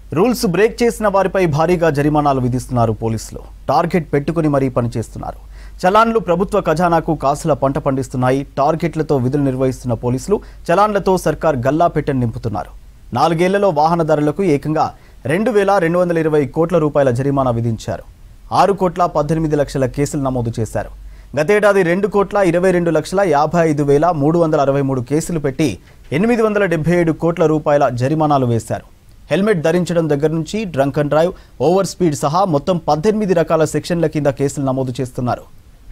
rules break చేసిన వారిపై భారీగా జరిమానాలు విధిస్తున్నారు పోలీసులు టార్గెట్ పెట్టుకుని మరీ పనిచేస్తున్నారు చలాన్లు ప్రభుత్వ ఖజానాకు కాసుల పంట పండిస్తున్నాయి టార్గెట్లతో విధులు నిర్వహిస్తున్న పోలీసులు చలాన్లతో సర్కార్ గల్లా పెట్టని నింపుతున్నారు నాలుగేళ్లలో వాహనదారులకు ఏకంగా రెండు వేల రెండు వందల ఇరవై కోట్ల రూపాయల జరిమానా విధించారు ఆరు కోట్ల పద్దెనిమిది లక్షల కేసులు నమోదు చేశారు గతేడాది రెండు కోట్ల ఇరవై రెండు లక్షల యాభై ఐదు వేల మూడు వందల అరవై మూడు కేసులు పెట్టి ఎనిమిది వందల డెబ్బై ఏడు కోట్ల రూపాయల జరిమానాలు వేశారు హెల్మెట్ ధరించడం దగ్గర నుంచి drunk and drive over speed సహా మొత్తం పద్దెనిమిది రకాల సెక్షన్ల కింద కేసులు నమోదు చేస్తున్నారు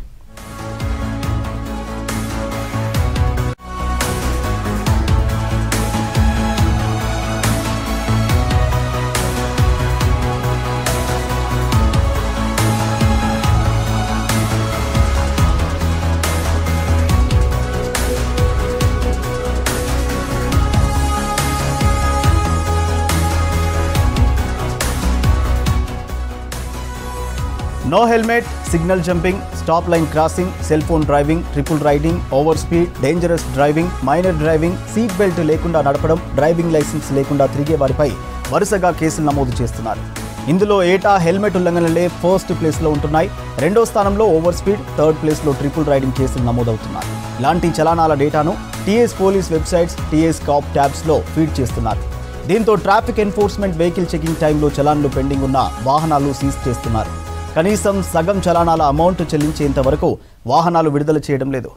no helmet signal jumping stop line crossing cell phone driving triple riding over speed dangerous driving minor driving seat belt లేకుండా నడపడం డ్రైవింగ్ లైసెన్స్ లేకుండా తిరిగే వారిపై వరుసగా కేసులు నమోదు చేస్తున్నారు ఇందులో ఏటా హెల్మెట్ ఉల్లంఘనలే ఫస్ట్ ప్లేస్లో ఉంటున్నాయి రెండో స్థానంలో ఓవర్ స్పీడ్ థర్డ్ ప్లేస్లో ట్రిపుల్ రైడింగ్ కేసులు నమోదవుతున్నాయి ఇలాంటి చలానాల డేటాను TS police websites TS cop ట్యాబ్స్లో ఫీడ్ చేస్తున్నారు దీంతో ట్రాఫిక్ ఎన్ఫోర్స్మెంట్ వెహికల్ చెకింగ్ టైంలో చలాన్లు పెండింగ్ ఉన్న వాహనాలు సీజ్ చేస్తున్నారు కనీసం సగం చలానాల అమౌంట్ చెల్లించేంత వరకు వాహనాలు విడుదల చేయడం లేదు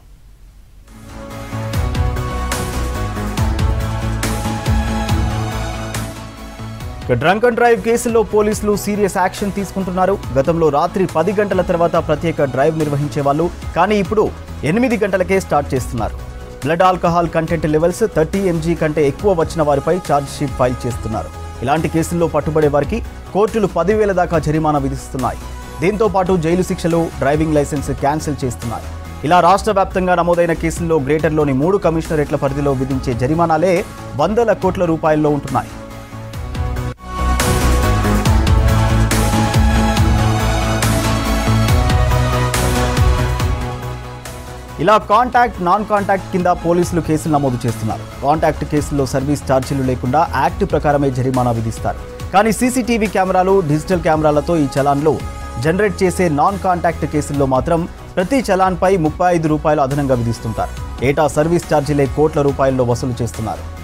ఇక డ్రంక్ అండ్ డ్రైవ్ కేసుల్లో పోలీసులు సీరియస్ యాక్షన్ తీసుకుంటున్నారు గతంలో రాత్రి పది గంటల తర్వాత ప్రత్యేక డ్రైవ్ నిర్వహించే వాళ్ళు కానీ ఇప్పుడు ఎనిమిది గంటలకే స్టార్ట్ చేస్తున్నారు blood alcohol content levels thirty MG కంటే ఎక్కువ వచ్చిన వారిపై ఛార్జ్ షీట్ ఫైల్ చేస్తున్నారు ఇలాంటి కేసుల్లో పట్టుబడే వారికి కోర్టులు పదివేల దాకా జరిమానా విధిస్తున్నాయి దీంతో పాటు జైలు శిక్షలు డ్రైవింగ్ లైసెన్స్ క్యాన్సిల్ చేస్తున్నాయి ఇలా రాష్ట్ర వ్యాప్తంగా నమోదైన కేసుల్లో గ్రేటర్లోని మూడు కమిషనరేట్ల పరిధిలో విధించే జరిమానాలే వందల కోట్ల రూపాయల్లో ఉంటున్నాయి ఇలా కాంటాక్ట్ నాన్ కాంటాక్ట్ కింద పోలీసులు కేసులు నమోదు చేస్తున్నారు కాంటాక్ట్ కేసుల్లో సర్వీస్ ఛార్జీలు లేకుండా యాక్ట్ ప్రకారమే జరిమానా విధిస్తారు కానీ సీసీటీవీ కెమెరాలు డిజిటల్ కెమెరాలతో ఈ చలాన్లు జనరేట్ చేసే నాన్ కాంటాక్ట్ కేసుల్లో మాత్రం ప్రతి చలాన్పై ముప్పై ఐదు రూపాయలు అదనంగా విధిస్తుంటారు ఏటా సర్వీస్ ఛార్జీలే కోట్ల రూపాయల్లో వసూలు చేస్తున్నారు